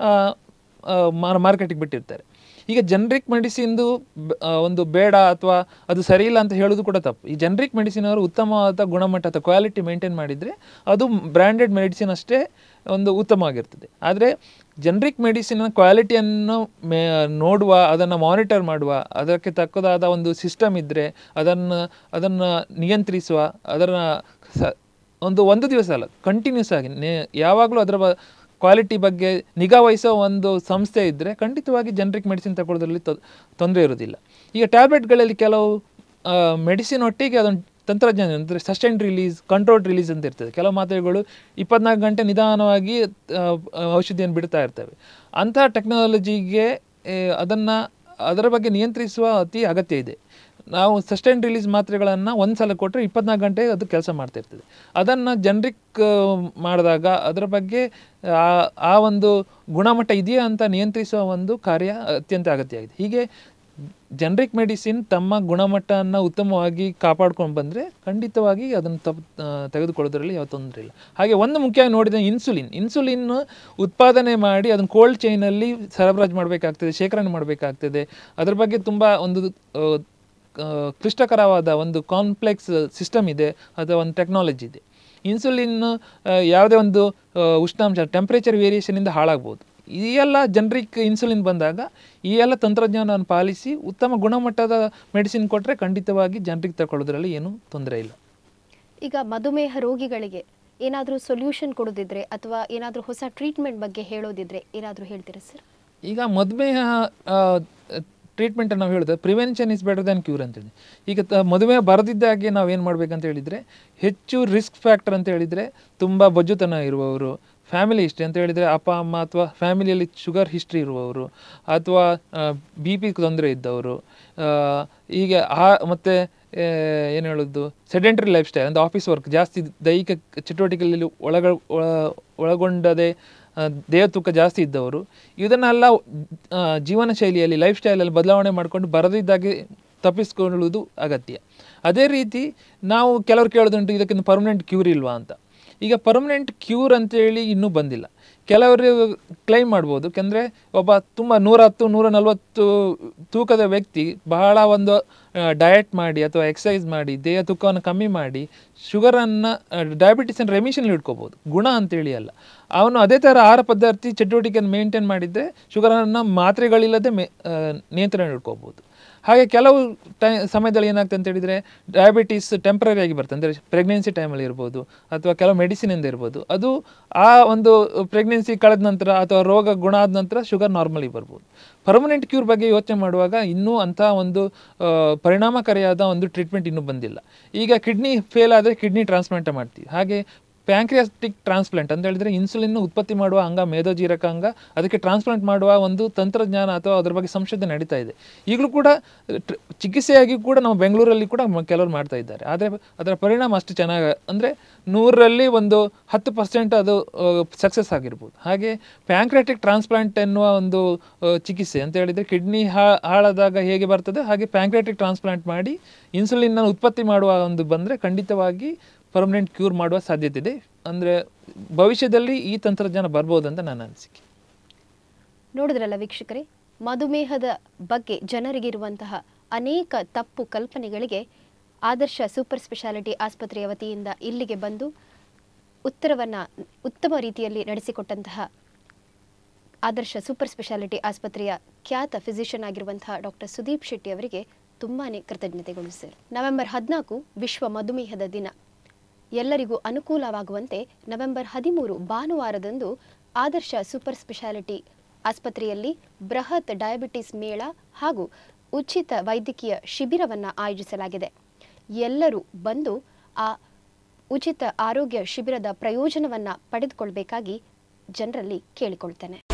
ಮಾರ್ಕೆಟಿಗೆ ಬಿಟ್ಟಿರ್ತಾರೆ ಈಗ ಜನರಿಕ್ ಮೆಡಿಸಿನ್ದು ಬ- ಆ, ಒಂದು ಬೇಡ ಅಥವಾ ಅದು ಸರಿ ಇಲ್ಲ ಅಂತ ಹೇಳೋದು ಕೂಡ ತಪ್ಪು ಈ ಜನರಿಕ್ ಮೆಡಿಸಿನ್ ಅವರು ಉತ್ತಮವಾದ ಗುಣಮಟ್ಟ ಅಥವಾ ಕ್ವಾಲಿಟಿ ಮೇಂಟೈನ್ ಮಾಡಿದರೆ ಅದು ಬ್ರ್ಯಾಂಡೆಡ್ ಮೆಡಿಸಿನ್ ಅಷ್ಟೇ ಒಂದು ಉತ್ತಮವಾಗಿರ್ತದೆ ಆದರೆ ಜನರಿಕ್ ಮೆಡಿಸಿನ್ ಕ್ವಾಲಿಟಿಯನ್ನು ಮೇ ನೋಡುವ ಅದನ್ನು ಮಾನಿಟರ್ ಮಾಡುವ ಅದಕ್ಕೆ ತಕ್ಕದಾದ ಒಂದು ಸಿಸ್ಟಮ್ ಇದ್ದರೆ ಅದನ್ನು ಅದನ್ನು ನಿಯಂತ್ರಿಸುವ ಅದರ ಸ ಒಂದು ಒಂದು ದಿವಸ ಅಲ್ಲ ಕಂಟಿನ್ಯೂಸ್ ಆಗಿ ನೇ ಯಾವಾಗಲೂ ಅದರ ಬ ಕ್ವಾಲಿಟಿ ಬಗ್ಗೆ ನಿಗಾ ವಹಿಸೋ ಒಂದು ಸಂಸ್ಥೆ ಇದ್ದರೆ ಖಂಡಿತವಾಗಿ ಜನರಿಕ್ ಮೆಡಿಸಿನ್ ತಗೊಳ್ಳೋದ್ರಲ್ಲಿ ತೊಂದರೆ ಇರೋದಿಲ್ಲ ಈಗ ಟ್ಯಾಬ್ಲೆಟ್ಗಳಲ್ಲಿ ಕೆಲವು ಮೆಡಿಸಿನ್ ಒಟ್ಟಿಗೆ ಅದೊಂದು ತಂತ್ರಜ್ಞಾನ ಅಂದರೆ ಸಸ್ಟೈನ್ ರಿಲೀಸ್ ಕಂಟ್ರೋಲ್ಡ್ ರಿಲೀಸ್ ಅಂತ ಇರ್ತದೆ ಕೆಲವು ಮಾತ್ರೆಗಳು ಇಪ್ಪತ್ನಾಲ್ಕು ಗಂಟೆ ನಿಧಾನವಾಗಿ ಆ, ಆ, ಔಷಧಿಯನ್ನು ಬಿಡ್ತಾ ಇರ್ತವೆ ಅಂಥ ಟೆಕ್ನಾಲಜಿಗೆ ಅದನ್ನು ಅದರ ಬಗ್ಗೆ ನಿಯಂತ್ರಿಸುವ ಅತಿ ಅಗತ್ಯ ಇದೆ ನಾವು ಸಸ್ಟೈನ್ ರಿಲೀಸ್ ಮಾತ್ರೆಗಳನ್ನು ಒಂದು ಸಲ ಕೊಟ್ಟರೆ ಇಪ್ಪತ್ನಾಲ್ಕು ಗಂಟೆ ಅದು ಕೆಲಸ ಮಾಡ್ತಾ ಇರ್ತದೆ ಅದನ್ನು ಜನರಿಕ್ ಮಾಡಿದಾಗ ಅದರ ಬಗ್ಗೆ ಆ ಆ ಒಂದು ಗುಣಮಟ್ಟ ಇದೆಯಾ ಅಂತ ನಿಯಂತ್ರಿಸುವ ಒಂದು ಕಾರ್ಯ ಅತ್ಯಂತ ಅಗತ್ಯ ಆಗಿದೆ ಹೀಗೆ ಜನರಿಕ್ ಮೆಡಿಸಿನ್ ತಮ್ಮ ಗುಣಮಟ್ಟವನ್ನು ಉತ್ತಮವಾಗಿ ಕಾಪಾಡ್ಕೊಂಡು ಬಂದರೆ ಖಂಡಿತವಾಗಿ ಅದನ್ನು ತಪ್ಪು ತೆಗೆದುಕೊಳ್ಳೋದ್ರಲ್ಲಿ ಯಾವ ತೊಂದರೆ ಇಲ್ಲ ಹಾಗೆ ಒಂದು ಮುಖ್ಯವಾಗಿ ನೋಡಿದ ಇನ್ಸುಲಿನ್ ಇನ್ಸುಲಿನ್ ಉತ್ಪಾದನೆ ಮಾಡಿ ಅದನ್ನು ಕೋಲ್ಡ್ ಚೈನಲ್ಲಿ ಸರಬರಾಜು ಮಾಡಬೇಕಾಗ್ತದೆ ಶೇಖರಣೆ ಮಾಡಬೇಕಾಗ್ತದೆ ಅದ್ರ ಬಗ್ಗೆ ತುಂಬ ಒಂದು ಆ, ಆ, ಕ್ಲಿಷ್ಟಕರವಾದ ಒಂದು ಕಾಂಪ್ಲೆಕ್ಸ್ ಸಿಸ್ಟಮ್ ಇದೆ ಅಥವಾ ಒಂದು ಟೆಕ್ನಾಲಜಿ ಇದೆ ಇನ್ಸುಲಿನ್ ಆ, ಯಾವುದೇ ಒಂದು ಆ, ಉಷ್ಣಾಂಶ ಟೆಂಪ್ರೇಚರ್ ವೇರಿಯೇಷನಿಂದ ಹಾಳಾಗ್ಬೋದು ಈ ಎಲ್ಲ ಜನರಿಕ್ ಇನ್ಸುಲಿನ್ ಬಂದಾಗ ಈ ಎಲ್ಲ ತಂತ್ರಜ್ಞಾನವನ್ನು ಪಾಲಿಸಿ ಉತ್ತಮ ಗುಣಮಟ್ಟದ ಮೆಡಿಸಿನ್ ಕೊಟ್ಟರೆ ಖಂಡಿತವಾಗಿ ಜನರಿಗೆ ತಗೊಳ್ಳೋದ್ರಲ್ಲಿ ಏನೂ ತೊಂದರೆ ಇಲ್ಲ ಈಗ ಮಧುಮೇಹ ರೋಗಿಗಳಿಗೆ ಏನಾದರೂ ಸೊಲ್ಯೂಷನ್ ಕೊಡೋದಿದ್ರೆ ಅಥವಾ ಏನಾದರೂ ಹೊಸ ಟ್ರೀಟ್ಮೆಂಟ್ ಬಗ್ಗೆ ಹೇಳೋದಿದ್ರೆ ಏನಾದರೂ ಹೇಳ್ತೀರಾ ಸರ್ ಈಗ ಮಧುಮೇಹ ಟ್ರೀಟ್ಮೆಂಟ್ ನಾವು ಹೇಳಿದ್ರೆ prevention is better than cure ಅಂತೇಳಿ ಈಗ ತ ಮಧುಮೇಹ ಬರದಿದ್ದಾಗೆ ನಾವು ಏನು ಮಾಡಬೇಕಂತ ಹೇಳಿದರೆ ಹೆಚ್ಚು ರಿಸ್ಕ್ ಫ್ಯಾಕ್ಟರ್ ಅಂತ ಹೇಳಿದರೆ ತುಂಬ ಬೊಜ್ಜುತನ ಇರುವವರು ಫ್ಯಾಮಿಲಿ ಹಿಸ್ಟ್ರಿ ಅಂತ ಹೇಳಿದರೆ ಅಪ್ಪ ಅಮ್ಮ ಅಥವಾ ಫ್ಯಾಮಿಲಿಯಲ್ಲಿ ಶುಗರ್ ಹಿಸ್ಟ್ರಿ ಇರುವವರು ಅಥವಾ ಬಿ ಪಿ ತೊಂದರೆ ಇದ್ದವರು ಆ, ಹೀಗೆ ಆ ಮತ್ತು ಏನು ಹೇಳೋದು ಸೆಡೆಂಟ್ರಿ ಲೈಫ್ ಸ್ಟೈಲ್ ಅಂದರೆ ಆಫೀಸ್ ವರ್ಕ್ ಜಾಸ್ತಿ ದೈಹಿಕ ಚಟುವಟಿಕೆಯಲ್ಲಿ ಒಳಗ ಒಳ- ಒಳಗೊಂಡದೆ ಆ, ದೇಹ ತೂಕ ಜಾಸ್ತಿ ಇದ್ದವರು ಇದನ್ನೆಲ್ಲ ಆ, ಜೀವನ ಶೈಲಿಯಲ್ಲಿ ಲೈಫ್ ಸ್ಟೈಲಲ್ಲಿ ಬದಲಾವಣೆ ಮಾಡಿಕೊಂಡು ಬರದಿದ್ದಾಗೆ ತಪ್ಪಿಸ್ಕೊಳ್ಳುವುದು ಅಗತ್ಯ ಅದೇ ರೀತಿ ನಾವು ಕೆಲವರು ಕೇಳೋದುಂಟು ಇದಕ್ಕಿಂತ ಪರ್ಮನೆಂಟ್ ಕ್ಯೂರ್ ಇಲ್ವಾ ಅಂತ ಈಗ ಪರ್ಮನೆಂಟ್ ಕ್ಯೂರ್ ಅಂತೇಳಿ ಇನ್ನೂ ಬಂದಿಲ್ಲ ಕೆಲವರು ಕ್ಲೈಮ್ ಮಾಡ್ಬೋದು ಯಾಕೆಂದರೆ ಒಬ್ಬ ತುಂಬ ನೂರ ಹತ್ತು ನೂರ ನಲವತ್ತು ತೂಕದ ವ್ಯಕ್ತಿ ಬಹಳ ಒಂದು ಡಯಟ್ ಮಾಡಿ ಅಥವಾ ಎಕ್ಸಸೈಸ್ ಮಾಡಿ ದೇಹ ತೂಕವನ್ನು ಕಮ್ಮಿ ಮಾಡಿ ಶುಗರನ್ನು ಡಯಾಬಿಟಿಸನ್ನು ರೆಮಿಷನ್ ಇಟ್ಕೋಬೋದು ಗುಣ ಅಂತೇಳಿ ಅಲ್ಲ ಅವನು ಅದೇ ಥರ ಆಹಾರ ಪದ್ಧತಿ ಚಟುವಟಿಕೆಯನ್ನು ಮೇಂಟೈನ್ ಮಾಡಿದರೆ ಶುಗರನ್ನು ಮಾತ್ರೆಗಳಿಲ್ಲದೆ ಮೇ ಆ, ನಿಯಂತ್ರಣ ಇಟ್ಕೋಬೋದು ಹಾಗೆ ಕೆಲವು ಟೈ ಸಮಯದಲ್ಲಿ ಏನಾಗ್ತದೆ ಅಂತ ಹೇಳಿದರೆ ಡಯಾಬಿಟೀಸ್ ಟೆಂಪ್ರರಿ ಆಗಿ ಬರ್ತದೆ ಅಂದರೆ ಪ್ರೆಗ್ನೆನ್ಸಿ ಟೈಮಲ್ಲಿ ಇರ್ಬೋದು ಅಥವಾ ಕೆಲವು ಮೆಡಿಸಿನಿಂದ ಇರ್ಬೋದು ಅದು ಆ ಒಂದು ಪ್ರೆಗ್ನೆನ್ಸಿ ಕಳೆದ ನಂತರ ಅಥವಾ ರೋಗ ಗುಣ ಆದ ನಂತರ ಶುಗರ್ ನಾರ್ಮಲಿ ಬರ್ಬೋದು ಪರ್ಮನೆಂಟ್ ಕ್ಯೂರ್ ಬಗ್ಗೆ ಯೋಚನೆ ಮಾಡುವಾಗ ಇನ್ನೂ ಅಂಥ ಒಂದು ಆ, ಪರಿಣಾಮಕಾರಿಯಾದ ಒಂದು ಟ್ರೀಟ್ಮೆಂಟ್ ಇನ್ನೂ ಬಂದಿಲ್ಲ ಈಗ ಕಿಡ್ನಿ ಫೇಲ್ ಆದರೆ ಕಿಡ್ನಿ ಟ್ರಾನ್ಸ್ಪ್ಲಾಂಟ್ ಮಾಡ್ತೀವಿ ಹಾಗೆ ಪ್ಯಾಂಕ್ರಿಯಾಸ್ಟಿಕ್ ಟ್ರಾನ್ಸ್ಪ್ಲಾಂಟ್ ಅಂತ ಹೇಳಿದ್ರೆ ಇನ್ಸುಲಿನ್ ಉತ್ಪತ್ತಿ ಮಾಡುವ ಅಂಗ ಮೇಧೋಜೀರಕ ಅಂಗ ಅದಕ್ಕೆ ಟ್ರಾನ್ಸ್ಪ್ಲಾಂಟ್ ಮಾಡುವ ಒಂದು ತಂತ್ರಜ್ಞಾನ ಅಥವಾ ಅದರ ಬಗ್ಗೆ ಸಂಶೋಧನೆ ನಡೀತಾ ಇದೆ ಈಗಲೂ ಕೂಡ ಟ್ರ- ಚಿಕಿತ್ಸೆಯಾಗಿ ಕೂಡ ನಮ್ಮ ಬೆಂಗಳೂರಲ್ಲಿ ಕೂಡ ಮ- ಕೆಲವರು ಮಾಡ್ತಾ ಇದ್ದಾರೆ ಆದರೆ ಅದರ ಪರಿಣಾಮ ಅಷ್ಟು ಚೆನ್ನಾಗಿ ಅಂದರೆ ನೂರರಲ್ಲಿ ಒಂದು ಹತ್ತು ಪರ್ಸೆಂಟ್ ಅದು ಸಕ್ಸಸ್ ಆಗಿರ್ಬೋದು ಹಾಗೆ ಪ್ಯಾಂಕ್ರಿಯಾಟಿಕ್ ಟ್ರಾನ್ಸ್ಪ್ಲಾಂಟ್ ಎನ್ನುವ ಒಂದು ಆ, ಚಿಕಿತ್ಸೆ ಅಂತ ಹೇಳಿದರೆ ಕಿಡ್ನಿ ಹಾಳಾದಾಗ ಹೇಗೆ ಬರ್ತದೆ ಹಾಗೆ ಪ್ಯಾಂಕ್ರಿಯಾಟಿಕ್ ಟ್ರಾನ್ಸ್ಪ್ಲಾಂಟ್ ಮಾಡಿ ಇನ್ಸುಲಿನ್ ಉತ್ಪತ್ತಿ ಮಾಡುವ ಒಂದು ಬಂದರೆ ಖಂಡಿತವಾಗಿ ಪರ್ಮನೆಂಟ್ ಕ್ಯೂರ್ ಮಾಡುವ ಸಾಧ್ಯತೆ ಇದೆ ಅಂದರೆ ಭವಿಷ್ಯದಲ್ಲಿ ಈ ತಂತ್ರಜ್ಞಾನ ಬರ್ಬೋದು ಅಂತ ನನ್ನ ಅನಿಸಿಕೆ ನೋಡಿದ್ರಲ್ಲ ವೀಕ್ಷಕರೇ ಮಧುಮೇಹದ ಬಗ್ಗೆ ಜನರಿಗಿರುವಂತಹ ಅನೇಕ ತಪ್ಪು ಕಲ್ಪನೆಗಳಿಗೆ ಆದರ್ಶ ಸೂಪರ್ ಸ್ಪೆಷಾಲಿಟಿ ಆಸ್ಪತ್ರೆಯ ವತಿಯಿಂದ ಇಲ್ಲಿಗೆ ಬಂದು ಉತ್ತರವನ್ನು ಉತ್ತಮ ರೀತಿಯಲ್ಲಿ ನಡೆಸಿಕೊಟ್ಟಂತಹ ಆದರ್ಶ ಸೂಪರ್ ಸ್ಪೆಷಾಲಿಟಿ ಆಸ್ಪತ್ರೆಯ ಖ್ಯಾತ ಫಿಸಿಷಿಯನ್ ಆಗಿರುವಂತಹ ಡಾಕ್ಟರ್ ಸುದೀಪ್ ಶೆಟ್ಟಿ ಅವರಿಗೆ ತುಂಬಾನೇ ಕೃತಜ್ಞತೆಗಳು ಸರ್ ನವೆಂಬರ್ ಹದಿನಾಲ್ಕು ವಿಶ್ವ ಮಧುಮೇಹದ ದಿನ ಎಲ್ಲರಿಗೂ ಅನುಕೂಲವಾಗುವಂತೆ ನವೆಂಬರ್ ಹದಿಮೂರು ಭಾನುವಾರದಂದು ಆದರ್ಶ ಸೂಪರ್ ಸ್ಪೆಷಾಲಿಟಿ ಆಸ್ಪತ್ರೆಯಲ್ಲಿ ಬೃಹತ್ ಡಯಾಬಿಟಿಸ್ ಮೇಳ ಹಾಗೂ ಉಚಿತ ವೈದ್ಯಕೀಯ ಶಿಬಿರವನ್ನು ಆಯೋಜಿಸಲಾಗಿದೆ ಎಲ್ಲರೂ ಬಂದು ಆ ಉಚಿತ ಆರೋಗ್ಯ ಶಿಬಿರದ ಪ್ರಯೋಜನವನ್ನು ಪಡೆದುಕೊಳ್ಬೇಕಾಗಿ ಜನರಲ್ಲಿ ಕೇಳಿಕೊಳ್ತೇನೆ